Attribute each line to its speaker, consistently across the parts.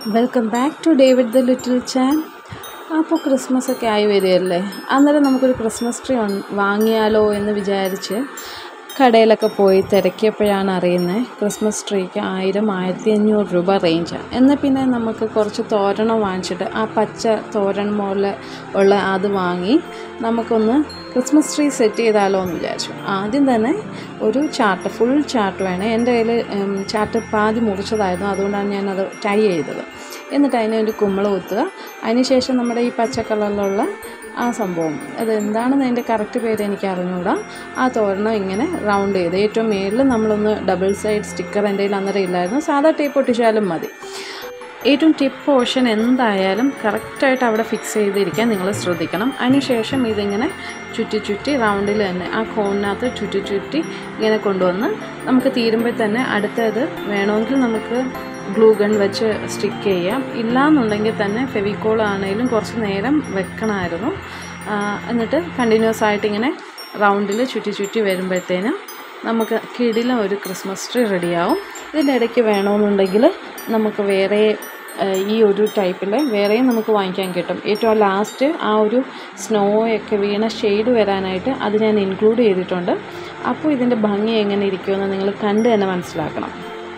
Speaker 1: welcome back to David the little chan അപ്പോൾ Christmas ഒക്കെ ആയി വരികയല്ലേ അന്നേരം നമുക്കൊരു ക്രിസ്മസ് ട്രീ വാങ്ങിയാലോ എന്ന് വിചാരിച്ച് കടയിലൊക്കെ പോയി തിരക്കിയപ്പോഴാണ് അറിയുന്നത് ക്രിസ്മസ് ട്രീക്ക് ആയിരം ആയിരത്തി അഞ്ഞൂറ് രൂപ റേഞ്ചാണ് എന്നാൽ പിന്നെ നമുക്ക് കുറച്ച് തോരണം വാങ്ങിച്ചിട്ട് ആ പച്ച തോരൺ പോലെ ഉള്ള അത് വാങ്ങി നമുക്കൊന്ന് ക്രിസ്മസ് ട്രീ സെറ്റ് ചെയ്താലോ എന്ന് വിചാരിച്ചു ആദ്യം തന്നെ ഒരു ചാർട്ട് ഫുൾ ചാർട്ട് വേണം എൻ്റെ കയ്യിൽ ചാർട്ട് പാതി മുറിച്ചതായിരുന്നു അതുകൊണ്ടാണ് ഞാനത് ടൈ ചെയ്തത് എന്നിട്ട് അതിന് ഒരു കുമ്മള കുത്തുക അതിനുശേഷം നമ്മുടെ ഈ പച്ച കളറിലുള്ള ആ സംഭവം അത് എന്താണെന്ന് അതിൻ്റെ കറക്റ്റ് പേര് എനിക്ക് അറിഞ്ഞുകൂടാ ആ തോരണം ഇങ്ങനെ റൗണ്ട് ചെയ്ത് ഏറ്റവും മേളിൽ നമ്മളൊന്ന് ഡബിൾ സൈഡ് സ്റ്റിക്കർ എൻ്റെ കയ്യിൽ അന്നേരം ഇല്ലായിരുന്നു സാധാ ടേപ്പ് ഒട്ടിച്ചാലും മതി ഏറ്റവും ടിപ്പ് പോർഷൻ എന്തായാലും കറക്റ്റായിട്ട് അവിടെ ഫിക്സ് ചെയ്തിരിക്കാൻ നിങ്ങൾ ശ്രദ്ധിക്കണം അതിനുശേഷം ഇതിങ്ങനെ ചുറ്റി ചുറ്റി റൗണ്ടിൽ തന്നെ ആ കോണിനകത്ത് ചുറ്റി ചുറ്റി ഇങ്ങനെ കൊണ്ടുവന്ന് നമുക്ക് തീരുമ്പോൾ തന്നെ അടുത്തത് വേണമെങ്കിൽ നമുക്ക് ഗ്ലൂ ഗൺ വെച്ച് സ്റ്റിക്ക് ചെയ്യാം ഇല്ലാന്നുണ്ടെങ്കിൽ തന്നെ ഫെവിക്കോൾ ആണെങ്കിലും കുറച്ച് നേരം വെക്കണമായിരുന്നു എന്നിട്ട് കണ്ടിന്യൂസ് ആയിട്ട് ഇങ്ങനെ റൗണ്ടിൽ ചുറ്റി ചുറ്റി വരുമ്പോഴത്തേനും നമുക്ക് കിടിലം ഒരു ക്രിസ്മസ് ട്രീ റെഡിയാവും ഇതിൻ്റെ ഇടയ്ക്ക് വേണമെന്നുണ്ടെങ്കിൽ നമുക്ക് വേറെ ഈ ഒരു ടൈപ്പിൽ വേറെയും നമുക്ക് വാങ്ങിക്കാൻ കിട്ടും ഏറ്റവും ലാസ്റ്റ് ആ ഒരു സ്നോയൊക്കെ വീണ ഷെയ്ഡ് വരാനായിട്ട് അത് ഞാൻ ഇൻക്ലൂഡ് ചെയ്തിട്ടുണ്ട് അപ്പോൾ ഇതിൻ്റെ ഭംഗി എങ്ങനെ ഇരിക്കുമെന്ന് നിങ്ങൾ കണ്ട് തന്നെ മനസ്സിലാക്കണം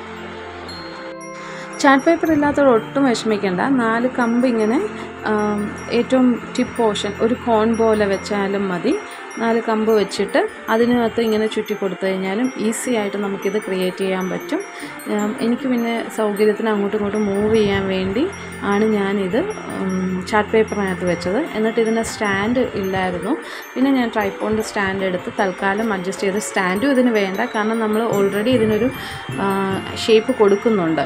Speaker 1: ചാർട്ട് പേപ്പർ ഇല്ലാത്തവർ ഒട്ടും വിഷമിക്കേണ്ട നാല് കമ്പ് ഇങ്ങനെ ഏറ്റവും ടിപ്പ് പോർഷൻ ഒരു കോൺ പോലെ വെച്ചാലും മതി നാല് കമ്പ് വെച്ചിട്ട് അതിനകത്ത് ഇങ്ങനെ ചുറ്റി കൊടുത്തു കഴിഞ്ഞാലും ഈസി ആയിട്ട് നമുക്കിത് ക്രിയേറ്റ് ചെയ്യാൻ പറ്റും എനിക്ക് പിന്നെ സൗകര്യത്തിന് അങ്ങോട്ടും ഇങ്ങോട്ടും മൂവ് ചെയ്യാൻ വേണ്ടി ആണ് ഞാനിത് ചാർട്ട് പേപ്പറിനകത്ത് വെച്ചത് എന്നിട്ട് ഇതിൻ്റെ സ്റ്റാൻഡ് ഇല്ലായിരുന്നു പിന്നെ ഞാൻ ട്രൈപ്പോണിൻ്റെ സ്റ്റാൻഡ് എടുത്ത് തൽക്കാലം അഡ്ജസ്റ്റ് ചെയ്ത് സ്റ്റാൻഡും ഇതിന് വേണ്ട കാരണം നമ്മൾ ഓൾറെഡി ഇതിനൊരു ഷേപ്പ് കൊടുക്കുന്നുണ്ട്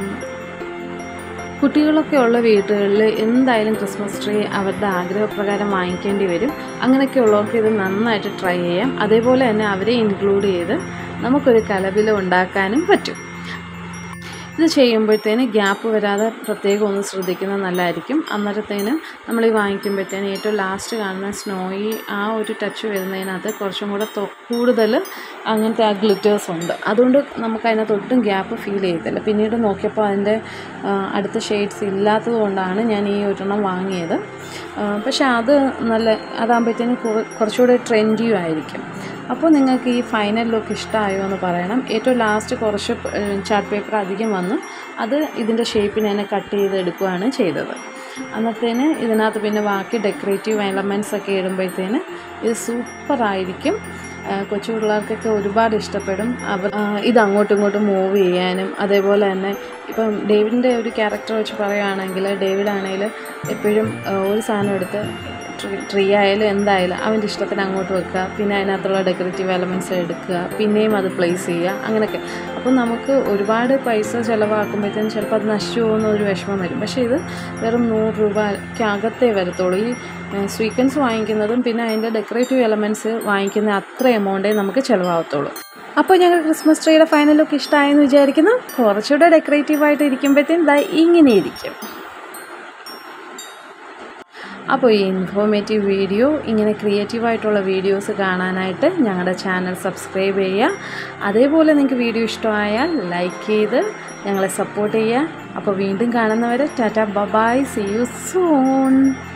Speaker 1: കുട്ടികളൊക്കെ ഉള്ള വീടുകളിൽ എന്തായാലും ക്രിസ്മസ് ട്രീ അവരുടെ ആഗ്രഹപ്രകാരം വാങ്ങിക്കേണ്ടി വരും അങ്ങനെയൊക്കെ ഉള്ളവർക്ക് ഇത് നന്നായിട്ട് ട്രൈ ചെയ്യാം അതേപോലെ തന്നെ അവരെ ഇൻക്ലൂഡ് ചെയ്ത് നമുക്കൊരു കലപില ഉണ്ടാക്കാനും പറ്റും ഇത് ചെയ്യുമ്പോഴത്തേന് ഗ്യാപ്പ് വരാതെ പ്രത്യേകം ഒന്ന് ശ്രദ്ധിക്കുന്നത് നല്ലതായിരിക്കും അന്നേരത്തേന് നമ്മൾ ഈ വാങ്ങിക്കുമ്പോഴത്തേന് ഏറ്റവും ലാസ്റ്റ് കാണുന്ന സ്നോയി ആ ഒരു ടച്ച് വരുന്നതിനകത്ത് കുറച്ചും കൂടെ കൂടുതൽ അങ്ങനത്തെ ആ ഗ്ലിറ്റേഴ്സ് ഉണ്ട് അതുകൊണ്ട് നമുക്ക് അതിനകത്ത് ഒട്ടും ഗ്യാപ്പ് ഫീൽ ചെയ്യത്തില്ല പിന്നീട് നോക്കിയപ്പോൾ അതിൻ്റെ അടുത്ത ഷെയ്ഡ്സ് ഇല്ലാത്തത് കൊണ്ടാണ് ഞാൻ ഈ ഒരെണ്ണം വാങ്ങിയത് പക്ഷേ അത് നല്ല അതാകുമ്പോഴത്തേന് കുറച്ചുകൂടെ ട്രെൻഡിയും ആയിരിക്കും അപ്പോൾ നിങ്ങൾക്ക് ഈ ഫൈനൽ ലുക്ക് ഇഷ്ടമായോ എന്ന് പറയണം ഏറ്റവും ലാസ്റ്റ് കുറച്ച് ചാർട്ട് പേപ്പർ അധികം വന്നു അത് ഇതിൻ്റെ ഷേപ്പിന് തന്നെ കട്ട് ചെയ്ത് എടുക്കുകയാണ് ചെയ്തത് അന്നത്തേന് ഇതിനകത്ത് പിന്നെ ബാക്കി ഡെക്കറേറ്റീവ് എലമെൻറ്റ്സ് ഒക്കെ ഇടുമ്പോഴത്തേന് ഇത് സൂപ്പറായിരിക്കും കൊച്ചു പിള്ളേർക്കൊക്കെ ഒരുപാട് ഇഷ്ടപ്പെടും അവർ ഇത് അങ്ങോട്ടും ഇങ്ങോട്ടും മൂവ് ചെയ്യാനും അതേപോലെ തന്നെ ഇപ്പം ഡേവിഡിൻ്റെ ഒരു ക്യാരക്ടർ വെച്ച് പറയുകയാണെങ്കിൽ ഡേവിഡ് ആണെങ്കിൽ എപ്പോഴും ഒരു സാധനം എടുത്ത് ട്രീ ട്രീ ആയാലും എന്തായാലും അവൻ്റെ ഇഷ്ടത്തിന് അങ്ങോട്ട് വെക്കുക പിന്നെ അതിനകത്തുള്ള ഡെക്കറേറ്റീവ് എലമെൻറ്റ്സ് എടുക്കുക പിന്നെയും അത് പ്ലേസ് ചെയ്യുക അങ്ങനെയൊക്കെ അപ്പോൾ നമുക്ക് ഒരുപാട് പൈസ ചിലവാക്കുമ്പോഴത്തേനും ചിലപ്പോൾ അത് നശിച്ചു പോകുന്ന ഒരു വിഷമം വരും പക്ഷേ ഇത് വെറും നൂറ് രൂപയ്ക്കകത്തേ വരത്തുള്ളൂ ഈ സ്വീക്കൻസ് വാങ്ങിക്കുന്നതും പിന്നെ അതിൻ്റെ ഡെക്കറേറ്റീവ് എലമെൻറ്റ്സ് വാങ്ങിക്കുന്ന അത്ര എമൗണ്ടേ നമുക്ക് ചിലവാകത്തുള്ളൂ അപ്പോൾ ഞങ്ങൾ ക്രിസ്മസ് ട്രീയുടെ ഫൈനൽ ലുക്ക് ഇഷ്ടമായെന്ന് വിചാരിക്കുന്നു കുറച്ചുകൂടെ ഡെക്കറേറ്റീവായിട്ട് ഇരിക്കുമ്പോഴത്തേനും ദാ ഇങ്ങനെ ഇരിക്കും അപ്പോൾ ഈ ഇൻഫോർമേറ്റീവ് വീഡിയോ ഇങ്ങനെ ക്രിയേറ്റീവായിട്ടുള്ള വീഡിയോസ് കാണാനായിട്ട് ഞങ്ങളുടെ ചാനൽ സബ്സ്ക്രൈബ് ചെയ്യുക അതേപോലെ നിങ്ങൾക്ക് വീഡിയോ ഇഷ്ടമായാൽ ലൈക്ക് ചെയ്ത് ഞങ്ങളെ സപ്പോർട്ട് ചെയ്യുക അപ്പോൾ വീണ്ടും കാണുന്നവരെ ടാറ്റ ബബായ് സി യു സൂൺ